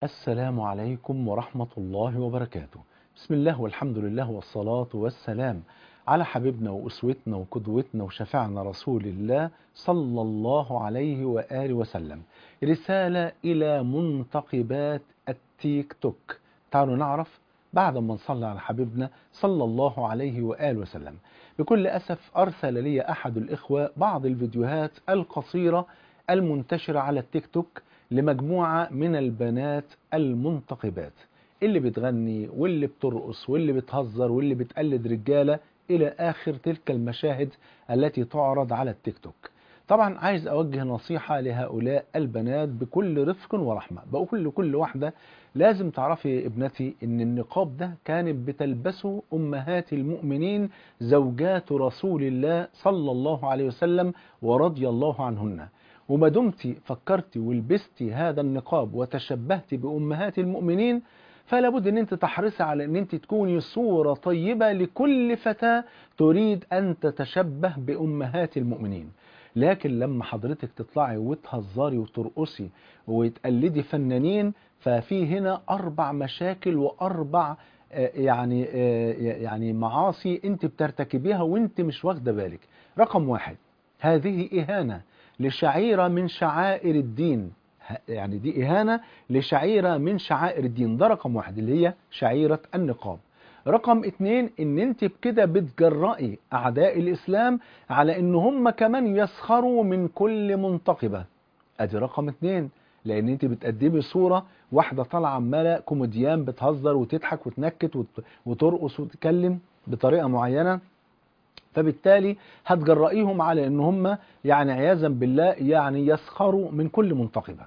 السلام عليكم ورحمة الله وبركاته بسم الله والحمد لله والصلاة والسلام على حبيبنا وأسوتنا وقدوتنا وشفعنا رسول الله صلى الله عليه وآله وسلم رسالة إلى منتقبات التيك توك تعالوا نعرف بعد ما نصلي على حبيبنا صلى الله عليه وآله وسلم بكل أسف أرسل لي أحد الإخوة بعض الفيديوهات القصيرة المنتشرة على التيك توك لمجموعة من البنات المنتقبات اللي بتغني واللي بترقص واللي بتهزر واللي بتقلد رجالة إلى آخر تلك المشاهد التي تعرض على التيك توك طبعا عايز أوجه نصيحة لهؤلاء البنات بكل رفق ورحمة بقول لكل واحدة لازم تعرفي يا ابنتي ان النقاب ده كانت بتلبسه أمهات المؤمنين زوجات رسول الله صلى الله عليه وسلم ورضي الله عنهن وما دمت فكرت ولبستي هذا النقاب وتشبهت بأمهات المؤمنين فلا بد ان انت تحرصي على ان انت تكوني صورة طيبة لكل فتاة تريد ان تتشبه بأمهات المؤمنين لكن لما حضرتك تطلعي وتهزري وترقصي وتقلدي فنانين ففي هنا أربع مشاكل وأربع يعني يعني معاصي انت بترتكبيها وانت مش واخده بالك رقم واحد هذه إهانة لشعيرة من شعائر الدين يعني دي إهانة لشعيرة من شعائر الدين ده رقم واحد اللي هي شعيرة النقاب رقم اتنين ان انت بكده بتجرأي اعداء الاسلام على ان هم كمان يسخروا من كل منتقبة ادي رقم اتنين لان انت بتقدمي صورة واحدة طالعة عمالة كوميديان بتهزر وتضحك وتنكت وترقص وتتكلم بطريقة معينة فبالتالي هتجرئيهم على ان هم يعني عياذا بالله يعني يسخروا من كل منتقبة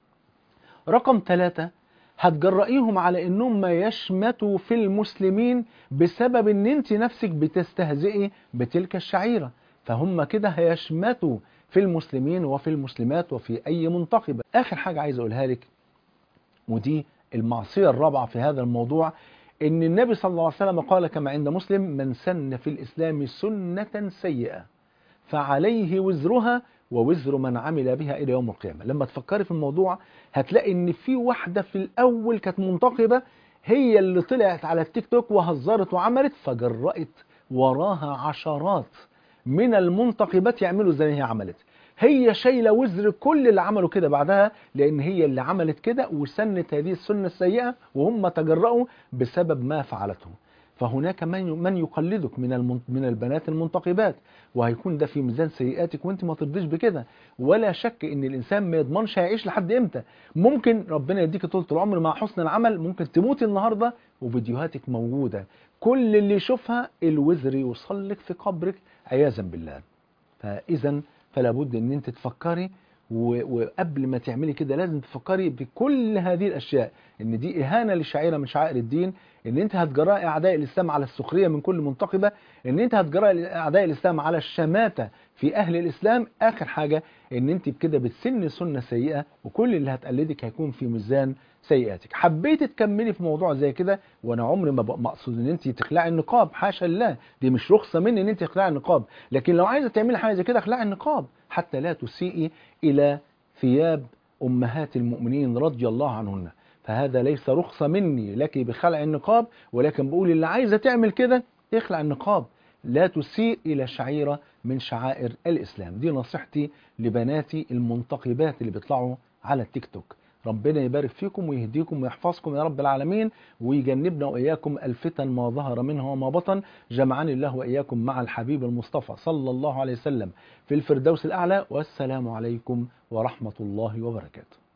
رقم ثلاثة هتجرئيهم على انهم يشمتوا في المسلمين بسبب ان انت نفسك بتستهزئي بتلك الشعيرة فهم كده هيشمتوا في المسلمين وفي المسلمات وفي اي منتقبة اخر حاجة عايز اقولها لك ودي المعصية الرابعة في هذا الموضوع ان النبي صلى الله عليه وسلم قال كما عند مسلم من سن في الاسلام سنة سيئة فعليه وزرها ووزر من عمل بها الى يوم القيامة لما تفكري في الموضوع هتلاقي ان في واحدة في الاول كانت منتقبة هي اللي طلعت على التيك توك وهزرت وعملت فجرأت وراها عشرات من المنتقبات يعملوا زي ما هي عملت هي شايلة وزر كل اللي عملوا كده بعدها لأن هي اللي عملت كده وسنت هذه السنة السيئة وهم تجرأوا بسبب ما فعلته فهناك من من يقلدك من من البنات المنتقبات وهيكون ده في ميزان سيئاتك وانت ما ترضيش بكده ولا شك ان الانسان ما يضمنش هيعيش لحد امتى ممكن ربنا يديك طول العمر مع حسن العمل ممكن تموتي النهارده وفيديوهاتك موجوده كل اللي يشوفها الوزر يوصل لك في قبرك عياذا بالله فاذا فلا بد ان انت تفكري وقبل ما تعملي كده لازم تفكري بكل هذه الاشياء ان دي اهانه لشعيره من شعائر الدين ان انت هتجرأي اعداء الاسلام على السخريه من كل منتقبه ان انت هتجرأي اعداء الاسلام على الشماته في اهل الاسلام اخر حاجه ان انت بكده بتسن سنه سيئه وكل اللي هتقلدك هيكون في ميزان سيئاتك حبيت تكملي في موضوع زي كده وانا عمري ما مقصود ان انت تخلعي النقاب حاشا لله دي مش رخصه مني ان انت تخلعي النقاب لكن لو عايزه تعملي حاجه زي كده اخلعي النقاب حتى لا تسيئي الى ثياب امهات المؤمنين رضي الله عنهن فهذا ليس رخصه مني لك بخلع النقاب ولكن بقول اللي عايزه تعمل كده اخلع النقاب لا تسيء الى شعيره من شعائر الاسلام دي نصيحتي لبناتي المنتقبات اللي بيطلعوا على التيك توك ربنا يبارك فيكم ويهديكم ويحفظكم يا رب العالمين ويجنبنا وإياكم الفتن ما ظهر منها وما بطن جمعني الله وإياكم مع الحبيب المصطفى صلى الله عليه وسلم في الفردوس الأعلى والسلام عليكم ورحمة الله وبركاته